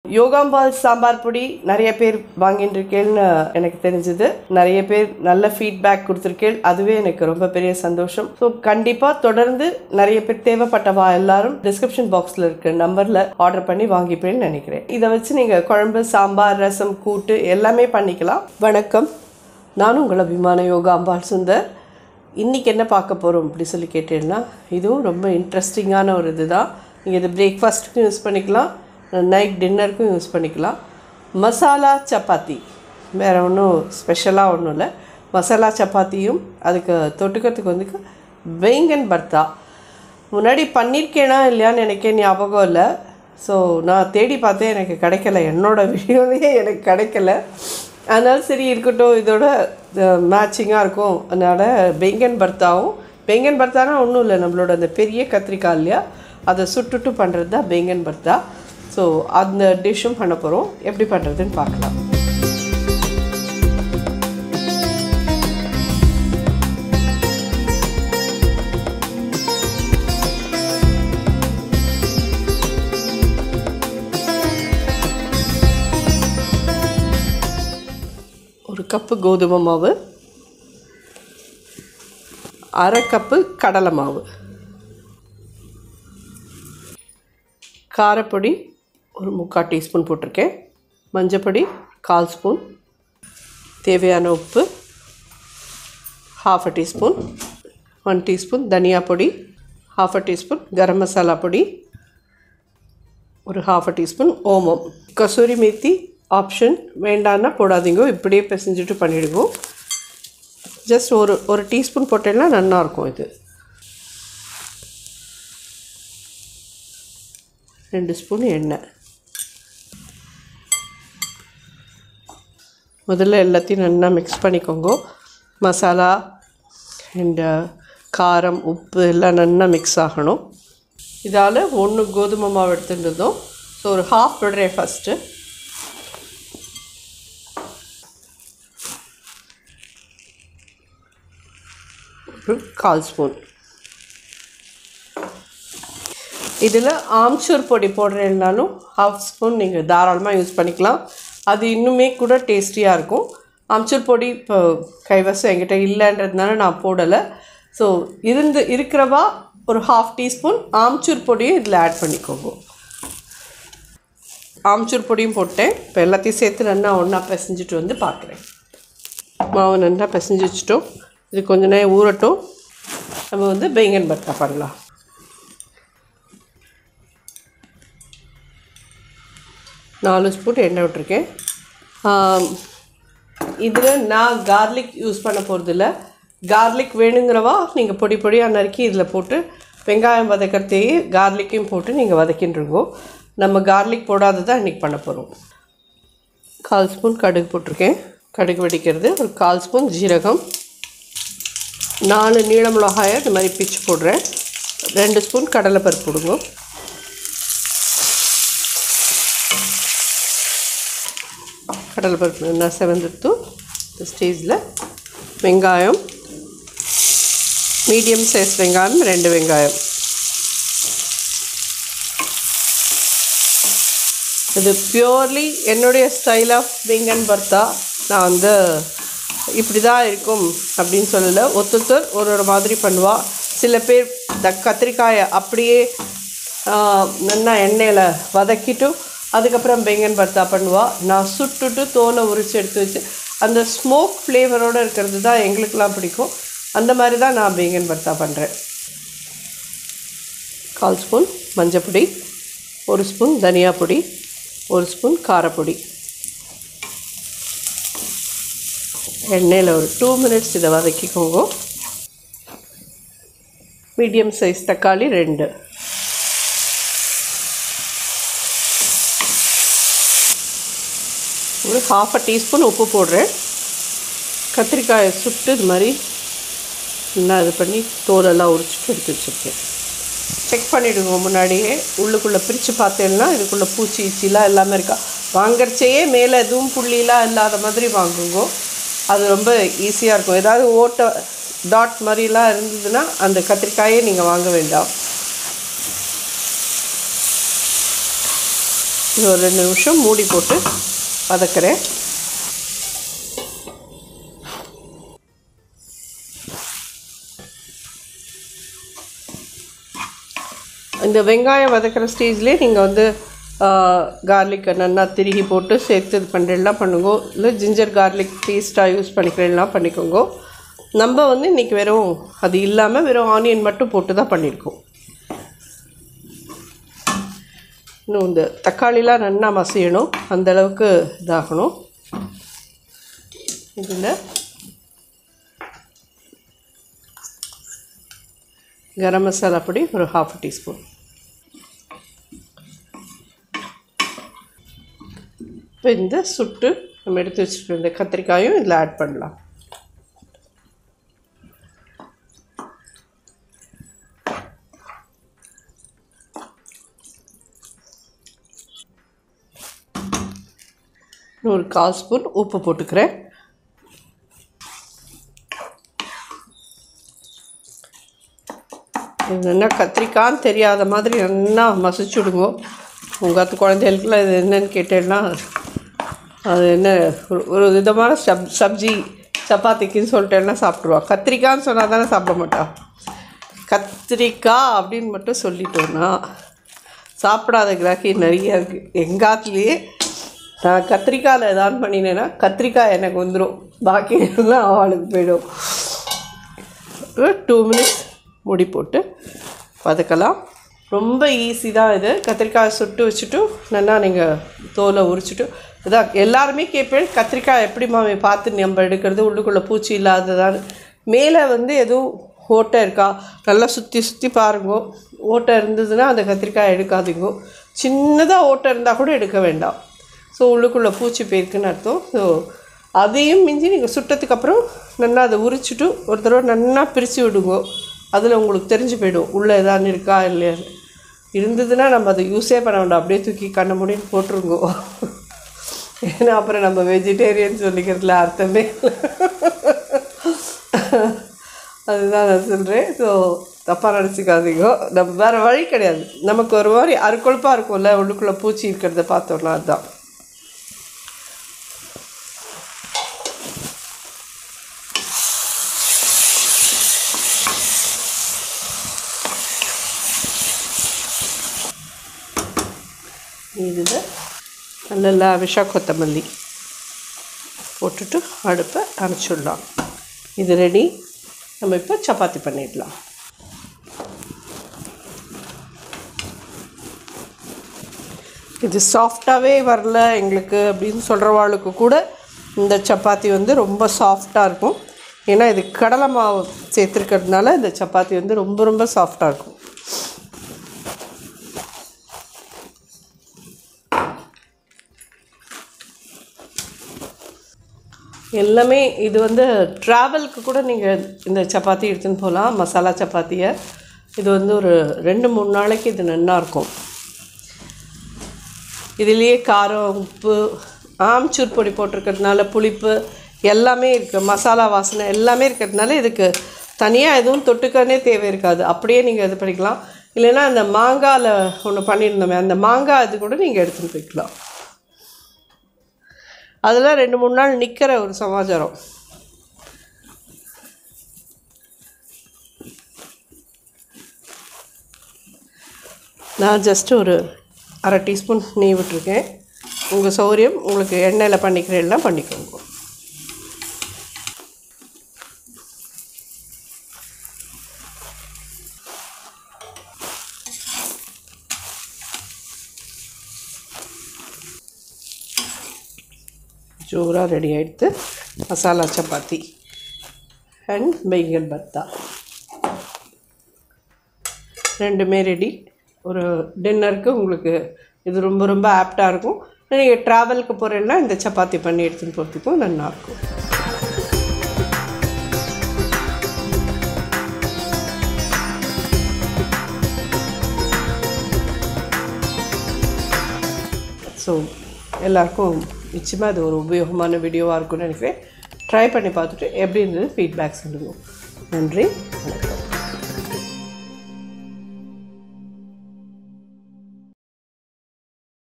யோகாம்பால் சாம்பார் பொடி நிறைய பேர் வாங்கிட்டு இருக்கேன்னு எனக்கு தெரிஞ்சது நிறைய பேர் நல்ல ஃபீட்பேக் கொடுத்துருக்கேன் அதுவே எனக்கு ரொம்ப பெரிய சந்தோஷம் ஸோ கண்டிப்பாக தொடர்ந்து நிறைய பேர் தேவைப்பட்டவா எல்லாரும் டிஸ்கிரிப்ஷன் பாக்ஸில் இருக்க நம்பரில் ஆர்டர் பண்ணி வாங்கிப்பேன்னு நினைக்கிறேன் இதை வச்சு நீங்கள் குழம்பு சாம்பார் ரசம் கூட்டு எல்லாமே பண்ணிக்கலாம் வணக்கம் நானும் உங்கள் அபிமான யோகா அம்பாள் சுந்தர் இன்றைக்கி என்ன பார்க்க போகிறோம் அப்படி சொல்லி கேட்டீங்கன்னா இதுவும் ரொம்ப இன்ட்ரெஸ்டிங்கான ஒரு இதுதான் நீங்கள் இது பிரேக்ஃபாஸ்ட்டுக்கும் யூஸ் பண்ணிக்கலாம் நைட் டின்னருக்கும் யூஸ் பண்ணிக்கலாம் மசாலா சப்பாத்தி வேறு ஒன்றும் ஸ்பெஷலாக ஒன்றும் இல்லை மசாலா சப்பாத்தியும் அதுக்கு தொட்டுக்கிறதுக்கு வந்து வெங்கன் பர்த்தா முன்னாடி பண்ணியிருக்கேனா இல்லையான்னு எனக்கே ஞாபகம் இல்லை ஸோ நான் தேடி பார்த்தேன் எனக்கு கிடைக்கல என்னோட வீடியோலேயே எனக்கு கிடைக்கல அதனால் சரி இருக்கட்டும் இதோட மேட்சிங்காக இருக்கும் அதனால் பெங்கன் பர்த்தாவும் பெங்கன் பர்த்தானா ஒன்றும் இல்லை நம்மளோட அந்த பெரிய கத்திரிக்காய் இல்லையா அதை சுட்டுட்டு பண்ணுறது தான் பெங்கன் பர்த்தா ஸோ அந்த டிஷ்ஷும் பண்ண போகிறோம் எப்படி பண்ணுறதுன்னு பார்க்கலாம் ஒரு கப்பு கோதுமை மாவு அரை கப்பு கடலை மாவு காரப்பொடி ஒரு முக்கால் டீஸ்பூன் போட்டிருக்கேன் மஞ்சப்பொடி கால் ஸ்பூன் தேவையான உப்பு half a teaspoon one teaspoon தனியா பொடி half a teaspoon garam masala பொடி ஒரு ஹாஃப் அ டீஸ்பூன் ஓமம் கசூரி மேத்தி ஆப்ஷன் வேண்டான்னா போடாதீங்க இப்படியே பிசைஞ்சிட்டு பண்ணிவிடுங்க ஜஸ்ட் ஒரு ஒரு டீஸ்பூன் போட்டேன்னா நல்லாயிருக்கும் இது ரெண்டு ஸ்பூன் எண்ணெய் முதல்ல எல்லாத்தையும் நல்லா மிக்ஸ் பண்ணிக்கோங்க மசாலா அண்டு காரம் உப்பு எல்லாம் நல்லா மிக்ஸ் ஆகணும் இதால் ஒன்று கோதுமை மாவு எடுத்துருந்ததும் ஸோ ஒரு ஹாஃப் விடுறேன் ஃபஸ்ட்டு ஒரு கால் ஸ்பூன் இதில் ஆம்ச்சூர் பொடி போடுறேன்னாலும் ஹாஃப் ஸ்பூன் நீங்கள் தாராளமாக யூஸ் பண்ணிக்கலாம் அது இன்னுமே கூட டேஸ்டியாக இருக்கும் ஆம்ச்சூர் பொடி இப்போ கைவசம் என்கிட்ட இல்லைன்றதுனால நான் போடலை ஸோ இருந்து இருக்கிறவா ஒரு ஹாஃப் டீஸ்பூன் ஆம்ச்சூர் பொடியும் இதில் ஆட் பண்ணிக்கோங்க ஆம்ச்சூர் பொடியும் போட்டேன் இப்போ எல்லாத்தையும் சேர்த்து நல்லா ஒன்றா பிசைஞ்சிட்டு வந்து பார்க்குறேன் மாவு நல்லா பிசைஞ்சு வச்சுட்டோம் இது கொஞ்ச நேரம் ஊறட்டும் நம்ம வந்து பெங்கன் பர்த்தா பண்ணலாம் நாலு ஸ்பூன் எண்ணெய் விட்டுருக்கேன் இதில் நான் கார்லிக் யூஸ் பண்ண போகிறதில்ல கார்லிக் வேணுங்கிறவா நீங்கள் பொடி பொடியாக நறுக்கி இதில் போட்டு வெங்காயம் வதக்கிறதையே கார்லிக்கையும் போட்டு நீங்கள் வதக்கின்றிருங்கோ நம்ம கார்லிக் போடாததான் இன்றைக்கி பண்ண போகிறோம் கால் ஸ்பூன் கடுகு போட்டிருக்கேன் கடுகு வெடிக்கிறது ஒரு கால் ஸ்பூன் ஜீரகம் நாலு நீள மிளகாயை இந்த மாதிரி பிச்சு போடுறேன் ரெண்டு ஸ்பூன் கடலைப்பருப்பு போடுங்க கடலைப்பருப்பு நல்லா செவந்துட்டு இந்த ஸ்டேஜில் வெங்காயம் மீடியம் சைஸ் வெங்காயம் ரெண்டு வெங்காயம் இது பியூர்லி என்னுடைய ஸ்டைல் ஆஃப் வெங்கன் பர்த்தா நான் வந்து இப்படி தான் இருக்கும் அப்படின்னு சொல்லலை ஒருத்தர் ஒரு ஒரு மாதிரி பண்ணுவா சில பேர் இந்த கத்திரிக்காயை அப்படியே நல்லா எண்ணெயில் வதக்கிட்டு அதுக்கப்புறம் பெங்கன் பர்த்தா பண்ணுவா நான் சுட்டுட்டு தோலை உரித்து எடுத்து வச்சு அந்த ஸ்மோக் ஃப்ளேவரோடு இருக்கிறது தான் எங்களுக்கெலாம் பிடிக்கும் அந்த மாதிரி தான் நான் பெங்கன் பர்த்தா பண்ணுறேன் கால் ஸ்பூன் மஞ்சப்பொடி ஒரு ஸ்பூன் தனியா பொடி ஒரு ஸ்பூன் காரப்பொடி எண்ணெயில் ஒரு டூ மினிட்ஸ் இதை வதக்கிக்கோங்க மீடியம் சைஸ் தக்காளி ரெண்டு ஒரு ஹாஃப் அ டீஸ்பூன் உப்பு போடுறேன் கத்திரிக்காயை சுட்டு இது மாதிரி நல்லா இது பண்ணி தோலெல்லாம் உரிச்சிட்டு எடுத்து வச்சுருக்கேன் செக் பண்ணிவிடுங்க முன்னாடியே உள்ளுக்குள்ளே பிரித்து பார்த்தேன்னா இதுக்குள்ளே பூச்சி ஈச்சிலாம் எல்லாமே இருக்கா வாங்கறச்சேயே மேலே எதுவும் புள்ளிலாம் இல்லாத மாதிரி வாங்குங்க அது ரொம்ப ஈஸியாக இருக்கும் ஏதாவது ஓட்டை டாட் மாதிரிலாம் இருந்ததுன்னா அந்த கத்திரிக்காயே நீங்கள் வாங்க வேண்டாம் இது ஒரு ரெண்டு நிமிஷம் மூடி போட்டு வதக்கிறேன் இந்த வெங்காயம் வதக்கிற ஸ்டேஜ்லேயே நீங்கள் வந்து கார்லிக்கை நல்லா திருகி போட்டு சேர்த்து இது பண்ணுறதுலாம் பண்ணுங்க இல்லை ஜிஞ்சர் கார்லிக் பேஸ்ட்டாக யூஸ் பண்ணிக்கிறதுலாம் பண்ணிக்கோங்க நம்ம வந்து இன்றைக்கி வெறும் அது இல்லாமல் வெறும் ஆனியன் மட்டும் போட்டு தான் பண்ணியிருக்கோம் இன்னும் இந்த தக்காளிலாம் நல்லா மசியணும் அந்தளவுக்கு இதாகணும் இதில் கரம் மசாலா பொடி ஒரு ஹாஃப் டீஸ்பூன் இப்போ இந்த சுட்டு நம்ம எடுத்து வச்சுட்டு இந்த கத்திரிக்காயும் இதில் ஆட் பண்ணலாம் ஒரு கால் ஸ்பூன் உப்பு போட்டுக்கிறேன் இது என்ன கத்திரிக்கான்னு தெரியாத மாதிரி நல்லா மசிச்சு விடுங்க உங்கள் அத்து குழந்தைகளுக்குலாம் இது என்னன்னு கேட்டேன்னா அது என்ன ஒரு ஒரு விதமான சப் சப்ஜி சப்பாத்திக்குன்னு சொல்லிட்டேன்னா சாப்பிட்ருவா கத்திரிக்கான்னு சொன்னால் தானே சாப்பிட மாட்டா கத்திரிக்காய் அப்படின்னு மட்டும் சொல்லிட்டோன்னா சாப்பிடாத கிராக்கி நிறைய இருக்குது எங்காத்துலேயே நான் கத்திரிக்காயில் ஏதாவது பண்ணினேன்னா கத்திரிக்காய் எனக்கு வந்துடும் பாக்கி எல்லாம் அவளுக்கு போயிடும் டூ மினிட்ஸ் மூடி போட்டு வதக்கலாம் ரொம்ப ஈஸி தான் இது கத்திரிக்காய் சுட்டு வச்சுட்டு நல்லா நீங்கள் தோலை உரிச்சிட்டு இதான் எல்லாருமே கேட்பேன் கத்திரிக்காய் எப்படி மாமி பார்த்து நம்ம எடுக்கிறது உள்ளுக்குள்ளே பூச்சி இல்லாததான்னு மேலே வந்து எதுவும் ஓட்டை இருக்கா நல்லா சுற்றி சுற்றி பாருங்க ஓட்டை இருந்ததுன்னா அந்த கத்திரிக்காய் எடுக்காதீங்க சின்னதாக ஓட்டை இருந்தால் கூட எடுக்க வேண்டாம் ஸோ உள்ளுக்குள்ளே பூச்சி போயிருக்குன்னு அர்த்தம் ஸோ அதையும் மிஞ்சி நீங்கள் சுட்டதுக்கு அப்புறம் நல்லா அதை உரிச்சிட்டு ஒரு தடவை நல்லா பிரித்து விடுங்க அதில் உங்களுக்கு தெரிஞ்சு போயிடும் உள்ளே எதாவது இருக்கா இல்லையா இருந்ததுன்னா நம்ம அதை யூஸே பண்ண வேண்டாம் அப்படியே தூக்கி கண்ண முடின்னு போட்டுருங்கோ ஏன்னா அப்புறம் நம்ம வெஜிடேரியன் சொல்லிக்கிறதுல அர்த்தமே இல்லை. அதுதான் நான் சொல்கிறேன் ஸோ தப்பாக நினச்சிக்காதீங்க நம்ம வேறு வழி கிடையாது நமக்கு ஒரு மாதிரி அருக்கொழுப்பாக இருக்கும்ல உள்ளுக்குள்ளே பூச்சி இருக்கிறத பார்த்தோன்னா அதுதான் இதில் நல்ல லாவிஷாக கொத்தமல்லி போட்டுட்டு அடுப்பை அணைச்சிடலாம் இது ரெடி நம்ம இப்போ சப்பாத்தி பண்ணிடலாம் இது சாஃப்டாகவே வரல எங்களுக்கு அப்படின்னு சொல்கிறவாளுக்கு கூட இந்த சப்பாத்தி வந்து ரொம்ப சாஃப்டாக இருக்கும் ஏன்னா இது கடலை மாவு சேர்த்துருக்கிறதுனால இந்த சப்பாத்தி வந்து ரொம்ப ரொம்ப சாஃப்டாக இருக்கும் எல்லாமே இது வந்து ட்ராவலுக்கு கூட நீங்கள் இந்த சப்பாத்தி எடுத்துன்னு போகலாம் மசாலா சப்பாத்தியை இது வந்து ஒரு ரெண்டு மூணு நாளைக்கு இது நல்லா இருக்கும் இதுலேயே காரம் உப்பு ஆம்ச்சூர் பொடி போட்டிருக்கிறதுனால புளிப்பு எல்லாமே இருக்குது மசாலா வாசனை எல்லாமே இருக்கிறதுனால இதுக்கு தனியாக எதுவும் தொட்டுக்கனே தேவை இருக்காது அப்படியே நீங்கள் இது பண்ணிக்கலாம் இல்லைன்னா அந்த மாங்காயில் ஒன்று பண்ணியிருந்தோமே அந்த மாங்காய் இது கூட நீங்கள் எடுத்துன்னு போய்க்கலாம் அதெல்லாம் ரெண்டு மூணு நாள் நிற்கிற ஒரு சமாச்சாரம் நான் ஜஸ்ட் ஒரு அரை டீஸ்பூன் நெய் விட்டுருக்கேன் உங்கள் சௌகரியம் உங்களுக்கு எண்ணெயில் பண்ணிக்கிறேன்னா பண்ணிக்கோங்க ஜோராக ரெடி ஆகிடுத்து மசாலா சப்பாத்தி அண்ட் பெங்கல் பத்தா ரெண்டுமே ரெடி ஒரு டின்னருக்கு உங்களுக்கு இது ரொம்ப ரொம்ப ஆப்டாக இருக்கும் நீங்கள் ட்ராவலுக்கு போகிறேன்னா இந்த சப்பாத்தி பண்ணி எடுத்துன்னு போகிறதுக்கும் நல்லாயிருக்கும் ஸோ எல்லாருக்கும் நிச்சயமாக இது ஒரு உபயோகமான வீடியோவாக இருக்கும்னு நினைக்கிறேன் ட்ரை பண்ணி பார்த்துட்டு எப்படி இருந்தது ஃபீட்பேக் சொல்லுங்கள் நன்றி வணக்கம்